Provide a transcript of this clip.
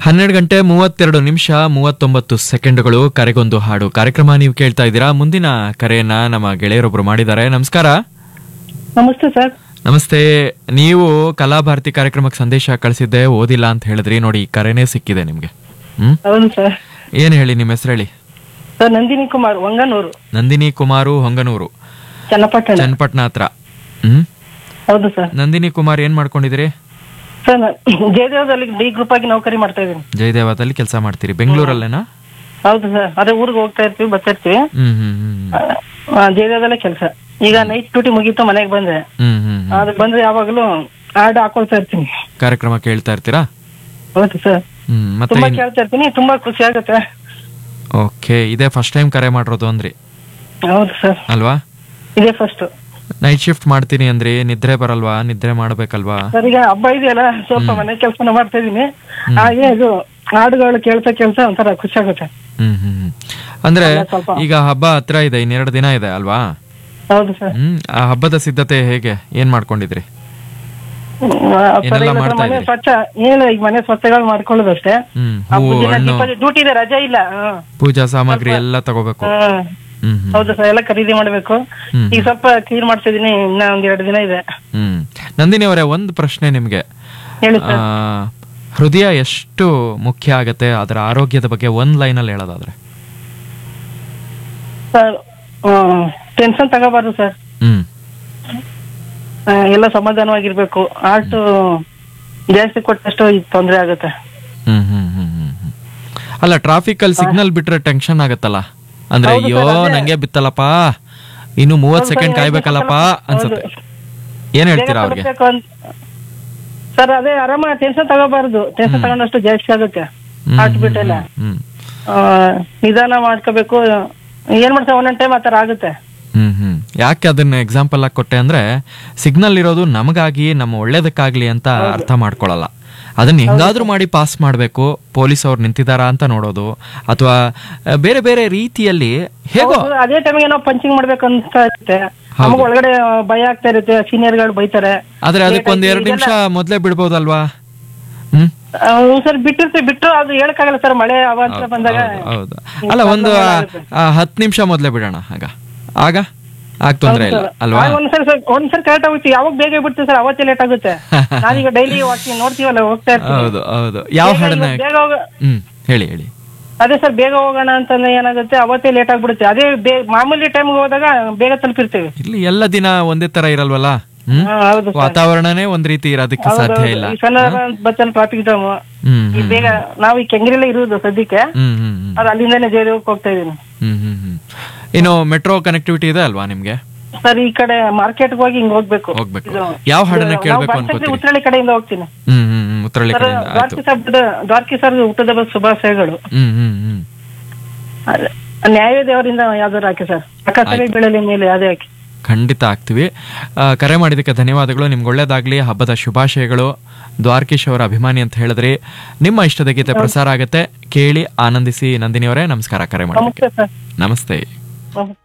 ಹನ್ನೆರಡು ಗಂಟೆ ಮೂವತ್ತೆರಡು ನಿಮಿಷ ಮೂವತ್ತೊಂಬತ್ತು ಸೆಕೆಂಡ್ಗಳು ಕರೆಗೊಂದು ಹಾಡು ಕಾರ್ಯಕ್ರಮ ನೀವು ಕೇಳ್ತಾ ಇದ್ದೀರಾ ಮುಂದಿನ ಕರೆಯನ್ನ ನಮ್ಮ ಗೆಳೆಯರೊಬ್ರು ಮಾಡಿದ್ದಾರೆ ನಮಸ್ಕಾರ ನಮಸ್ತೆ ಸರ್ ನಮಸ್ತೆ ನೀವು ಕಲಾಭಾರತಿ ಕಾರ್ಯಕ್ರಮಕ್ಕೆ ಸಂದೇಶ ಕಳಿಸಿದ್ದೆ ಓದಿಲ್ಲ ಅಂತ ಹೇಳಿದ್ರಿ ನೋಡಿ ಈ ಕರೆನೇ ಸಿಕ್ಕಿದೆ ನಿಮ್ಗೆ ಹ್ಮ್ ಹೌದು ಸರ್ ಏನ್ ಹೇಳಿ ನಿಮ್ಮ ಹೆಸರು ಹೇಳಿ ಸರ್ ನಂದಿನಿ ಕುಮಾರ್ ಒಂಗನೂರು ನಂದಿನಿ ಕುಮಾರು ಹೊಂಗನೂರು ಚನ್ನಪಟ್ಟಣ ಚನ್ನಪಟ್ಟಣ ಹತ್ರ ಹ್ಮ್ ಹೌದು ಸರ್ ನಂದಿನಿ ಕುಮಾರ್ ಏನ್ ಮಾಡ್ಕೊಂಡಿದ್ದೀರಿ ಸರ್ ನಾನು ಜಯದೇವದಲ್ಲಿ ಡಿ ಗ್ರೂಪ್ ಆಗಿ ನೌಕರಿ ಮಾಡ್ತಾ ಇದ್ದೀನಿ ಜಯದೇವದಲ್ಲಿ ಕೆಲಸ ಮಾಡ್ತೀರಿ ಬೆಂಗಳೂರಲ್ಲೇನಾ ಹೌದು ಸರ್ ಅದೇ ಊರಿಗೆ ಹೋಗ್ತಾ ಇರ್ತೀವಿ ಬರ್ತಾ ಇರ್ತೀವಿ ಹ್ಮ್ ಹ್ಮ್ ಹ್ಮ್ ಆ, ಜಯದೇವದಲ್ಲೇ ಕೆಲಸ ಈಗ ನೈಟ್ ಡ್ಯೂಟಿ ಮುಗೀತು ಮನೆಗೆ ಬಂದೆ ಹ್ಮ್ ಹ್ಮ್ ಹ್ಮ್ ಅದು ಬಂದ್ರೆ ಯಾವಾಗಲೂ ಹಾಡು ಹಾಕೊಳ್ತಾ ಇರ್ತೀನಿ ಕಾರ್ಯಕ್ರಮ ಕೇಳ್ತಾ ಇರ್ತೀರಾ ಹೌದು ಸರ್ ಹ್ಮ್ ಮತ್ತೆ ತುಂಬಾ ಕೇಳ್ತಾ ಇರ್ತೀನಿ ತುಂಬಾ ಖುಷಿ ಆಗುತ್ತೆ ಓಕೆ ಇದೇ ಫಸ್ಟ್ ಟೈಮ್ ಕರೆ ಮಾಡಿರೋದು ಅಂದ್ರಿ ಹೌದು ಸರ್ ಅಲ್ವಾ ಇದೇ ಫಸ್ಟ್ ನೈಟ್ ಶಿಫ್ಟ್ ಮಾಡ್ತೀನಿ ಅಂದ್ರಿ ನಿದ್ರೆ ಬರಲ್ವಾ ನಿದ್ರೆ ಮಾಡ್ಬೇಕಲ್ವಾ ಸರ್ ಈಗ ಹಬ್ಬ ಇದೆಯಲ್ಲ ಸ್ವಲ್ಪ ಮನೆ ಕೆಲಸನ ಮಾಡ್ತಾ ಇದೀನಿ ಹಾಗೆ ಇದು ಹಾಡುಗಳು ಕೇಳ್ತಾ ಕೇಳ್ತಾ ಒಂಥರ ಖುಷಿ ಆಗುತ್ತೆ ಹ್ಮ್ ಹ್ಮ್ ಹ್ಮ್. ಅಂದ್ರೆ ಅಲ್ಲ, ಸ್ವಲ್ಪ. ಈಗ ಹಬ್ಬ ಹತ್ರ ಇದೆ ಇನ್ನೆರಡು ದಿನ ಇದೆ ಅಲ್ವಾ ಹೌದು ಸರ್ ಹ್ಮ್ ಆ ಹಬ್ಬದ ಸಿದ್ಧತೆ ಹೇಗೆ ಏನ್ ಮಾಡ್ಕೊಂಡಿದ್ರಿ ಹ್ಮ್, ಆ, ಸರ್, ಏನೆಲ್ಲ ಇಲ್ಲ ಸರ್, ಮಾಡ್ತಾ ಮನೆ ಇದ್ದೀರಿ? ಸ್ವಚ್ಛ ಏನಿಲ್ಲ ಈಗ ಮನೆ ಸ್ವಚ್ಛಗಳು ಮಾಡ್ಕೊಳ್ಳೋದು ಅಷ್ಟೇ ಹ್ಮ್ ಹೂವು ಹಣ್ಣು ಡ್ಯೂಟಿ ಇದೆ ರಜೆ ಇಲ್ಲ ಹ್ಮ್. ಪೂಜಾ ಸಾಮಗ್ರಿ ಎಲ್ಲ ತಗೋಬೇಕು ಹ್ಮ್. ಹ್ಮ್ ಹ್ಮ್ ಹೌದು ಸರ್ ಎಲ್ಲ ಖರೀದಿ ಮಾಡ್ಬೇಕು ಹ್ಮ್. ಈಗ ಸ್ವಲ್ಪ ಕ್ಲೀನ್ ಮಾಡ್ತಾ ಇದೀನಿ ಇನ್ನ ಒಂದ್ ಎರಡು ದಿನ ಇದೆ ಹ್ಮ್ ನಂದಿನಿ ಅವರೇ ಒಂದು ಪ್ರಶ್ನೆ ನಿಮ್ಗೆ ಹೇಳಿ ಆ, ಹೃದಯ ಎಷ್ಟು ಮುಖ್ಯ ಆಗತ್ತೆ ಅದರ ಆರೋಗ್ಯದ ಬಗ್ಗೆ ಒಂದ್ ಲೈನ್ ಅಲ್ಲಿ ಹೇಳೋದಾದ್ರೆ ಸರ್ ಟೆನ್ಷನ್ ತಗೋಬಾರ್ದು ಸರ್ ಹ್ಮ್ ಆ, ಎಲ್ಲ ಸಮಾಧಾನವಾಗಿರ್ಬೇಕು ಆರ್ಟ್ ಜಾಸ್ತಿ ಕೊಟ್ಟಷ್ಟು ಇದು ತೊಂದ್ರೆ ಆಗುತ್ತೆ ಹ್ಮ್ ಹ್ಮ್ ಹ್ಮ್ ಹ್ಮ್ ಹ್ಮ್. ಅಲ್ಲ ಟ್ರಾಫಿಕ್ ಅಲ್ಲಿ ಸಿಗ್ನಲ್ ಬಿಟ್ರೆ ಟೆನ್ಷನ್ ಆಗತ್ತಲ್ಲ ಅಂದ್ರೆ ಹೌದು ಅಯ್ಯೋ ಸರ್, ಅದೇ. ನಂಗೆ ಬಿತ್ತಲ್ಲಪ್ಪ ಇನ್ನು ಮೂವತ್ ಹೌದು ಸೆಕೆಂಡ್ ಸರ್, ಕಾಯ್ಬೇಕಲ್ಲಪ್ಪ ಹೌದು. ಅನ್ಸುತ್ತೆ ಏನ್ ಹೇಳ್ತೀರಾ ಅವ್ರಿಗೆ ಸರ್ ಅದೇ ಆರಾಮ ಟೆನ್ಷನ್ ತಗೋಬಾರ್ದು ಟೆನ್ಷನ್ ತಗೊಂಡಷ್ಟು ಜಾಸ್ತಿ ಆಗುತ್ತೆ ಹ್ಮ್, ಹಾರ್ಟ್ ಹ್ಮ್, ಬೀಟ್ ಎಲ್ಲ ಹ್ಮ್ ಆ, ನಿಧಾನ ಮಾಡ್ಕೋಬೇಕು ಏನ್ ಮಾಡ್ತಾರೆ ಒಂದೊಂದ್ ಟೈಮ್ ಆತರ ಆಗುತ್ತೆ ಹ್ಮ್ ಹ್ಮ್ ಯಾಕೆ ಅದನ್ನ ಎಕ್ಸಾಂಪಲ್ ಆಗಿ ಕೊಟ್ಟೆ ಅಂದ್ರೆ ಸಿಗ್ನಲ್ ಇರೋದು ನಮಗಾಗಿ ನಮ್ಮ ಒಳ್ಳೇದಕ್ಕಾಗ್ಲಿ ಅಂತ ಅರ್ಥ ಮಾಡ್ಕೊಳಲ್ಲ ಅದನ್ನ ಹೆಂಗಾದ್ರೂ ಮಾಡಿ ಪಾಸ್ ಮಾಡ್ಬೇಕು ಪೊಲೀಸ್ ಅವ್ರು ನಿಂತಿದಾರಾ ಅಂತ ನೋಡೋದು ಅಥವಾ ಆ, ಬೇರೆ ಬೇರೆ ರೀತಿಯಲ್ಲಿ ಹೇಗೋ ಹೌದು, ಅದೇ ಟೈಮಿಗೆ ನಾವು ಪಂಚಿಂಗ್ ಮಾಡ್ಬೇಕು ಅಂತ ಇರುತ್ತೆ ನಮಗೆ ಒಳಗಡೆ ಭಯ ಆಗ್ತಾ ಇರುತ್ತೆ ಸೀನಿಯರ್ ಗಳು ಬೈತಾರೆ ಆದ್ರೆ ಅದಕ್ಕೊಂದ್ ಎರಡು ನಿಮಿಷ ಮೊದ್ಲೇ ಬಿಡ್ಬೋದಲ್ವಾ ಹ್ಮ್ ಸರ್ ಬಿಟ್ಟಿರ್ತೀವಿ ಬಿಟ್ಟು ಅದು ಹೇಳಕ್ಕಾಗಲ್ಲ ಸರ್ ಮಳೆ ಅವಾಂತರ ಬಂದಾಗ ಹೌದು ಅಲ್ಲ ಒಂದು ಆ, ಹತ್ತು ನಿಮಿಷ ಮೊದ್ಲೇ ಬಿಡೋಣ ಆಗ ಆಗ ಆಗ ತೊಂದ್ರೆ ಇಲ್ಲ ಅಲ್ವಾ ಆಗ ಒಂದ್ಸರಿ ಸರ್ ಒಂದ್ಸರಿ ಕರೆಕ್ಟ್ ಆಗುತ್ತೆ ಯಾವಾಗ ಬೇಗ ಬಿಡ್ತೀವಿ ಸರ್ ಅವತ್ತೇ ಲೇಟ್ ಆಗುತ್ತೆ ನಾನೀಗ ಡೈಲಿ ವಾಕಿಂಗ್ ನೋಡ್ತೀವಲ್ಲ ಹೋಗ್ತಾ ಇರ್ತೀವಿ ಹೌದು ಹೌದು ಯಾವ ಬೇಗ ಹಾಡನ್ನ ಇವತ್ತು ಬೇಗ ಹೋಗ ಹ್ಮ್ ಹೇಳಿ ಹೇಳಿ ಅದೇ ಸರ್ ಬೇಗ ಹೋಗೋಣ ಅಂತಂದ್ರೆ ಏನಾಗುತ್ತೆ ಅವತ್ತೇ ಲೇಟ್ ಆಗ್ಬಿಡುತ್ತೆ ಅದೇ ಬೇ- ಮಾಮೂಲಿ ಟೈಮ್ಗೆ ಹೋದಾಗ ಬೇಗ ತಲುಪಿರ್ತೀವಿ ಇಲ್ಲಿ ಎಲ್ಲ ದಿನ ಒಂದೇ ತರ ಇರಲ್ವಲ್ಲ ಹ್ಮ್ ಹಾ, ಹೌದು ಸರ್ ವಾತಾವರಣನೇ ಒಂದ್ ರೀತಿ ಇರೋದಕ್ಕೆ ಸಾಧ್ಯ ಇಲ್ಲ ಈ ಸಣ್ಣ ಬಚ್ಚಲ್ ಟ್ರಾಫಿಕ್ ಜಾಮ್ ಹ್ಮ್ ಈ ಬೇಗ ನಾವು ಈ ಕೆಂಗರಿಲೇ ಇರುವುದು ಸದ್ಯಕ್ಕೆ ಹ್ಮ್ ಹ್ಮ್ ಹ್ಮ್ ಅದು ಅಲ್ಲಿಂದಾನೆ ಜೈಲಿಗೆ ಹೋಗ್ತಾ ಇದೀನಿ ಹ್ಮ್ ಹ್ಮ್ ಹ್ಮ್ ಇನ್ನು ಮೆಟ್ರೋ ಕನೆಕ್ಟಿವಿಟಿ ಇದೆ ಅಲ್ವಾ ನಿಮ್ಗೆ ಸರ್ ಈ ಕಡೆ ಮಾರ್ಕೆಟ್ ಹೋಗಿ ಹಿಂಗ್ ಹೋಗ್ಬೇಕು ಹೋಗ್ಬೇಕು ಇದು- ಯಾವ ಹಾಡನ್ನ ನಾವು ಕೇಳ್ಬೇಕು ಬರ್ತೈತೆ ಅನ್ಕೋತೀರಿ ಉತ್ತರಳ್ಳಿ ಕಡೆಯಿಂದ ಹೋಗ್ತೀನಿ ಹ್ಮ್ ಹ್ಮ್ ಹ್ಮ್ ಉತ್ತರಳ್ಳಿ ಸರ್ ಕಡೆಯಿಂದ ಆಯ್ತು ದ್ವಾರಕಿ ಸರ್ ದ್ವಾರಕಿ ಸರ್ ಹುಟ್ಟದ ಹಬ್ಬದ ಶುಭಾಶಯಗಳು ಹ್ಮ್ ಹ್ಮ್ ಹ್ಮ್ ಅದೇ. ನ್ಯಾಯ ದೇವರಿಂದ ಯಾವ್ದಾರು ಹಾಕಿ ಸರ್ ಅಕಸ್ಮಾತ್ ಬೆಳೆಲಿ ಮೇಲೆ ಯಾವ್ದೇ ಹಾಕಿ ಖಂಡಿತ ಆಗ್ತೀವಿ ಆ, ಕರೆ ಮಾಡಿದ್ದಕ್ಕೆ ಧನ್ಯವಾದಗಳು ನಿಮ್ಗೆ ಒಳ್ಳೇದಾಗ್ಲಿ ಹಬ್ಬದ ಶುಭಾಶಯಗಳು ದ್ವಾರಕೀಶ್ ಅವರ ಅಭಿಮಾನಿ ಅಂತ ಹೇಳಿದ್ರಿ ನಿಮ್ಮ ಇಷ್ಟದ ಗೀತೆ ಪ್ರಸಾರ ಆಗುತ್ತೆ ಕೇಳಿ ಆನಂದಿಸಿ ನಂದಿನಿ ಅವರೇ ನಮಸ್ಕಾರ ಕರೆ ಮಾಡೋದಕ್ಕೆ ನಮಸ್ತೆ ಸರ್ ನಮಸ್ತೆ ನಮಸ್ತೆ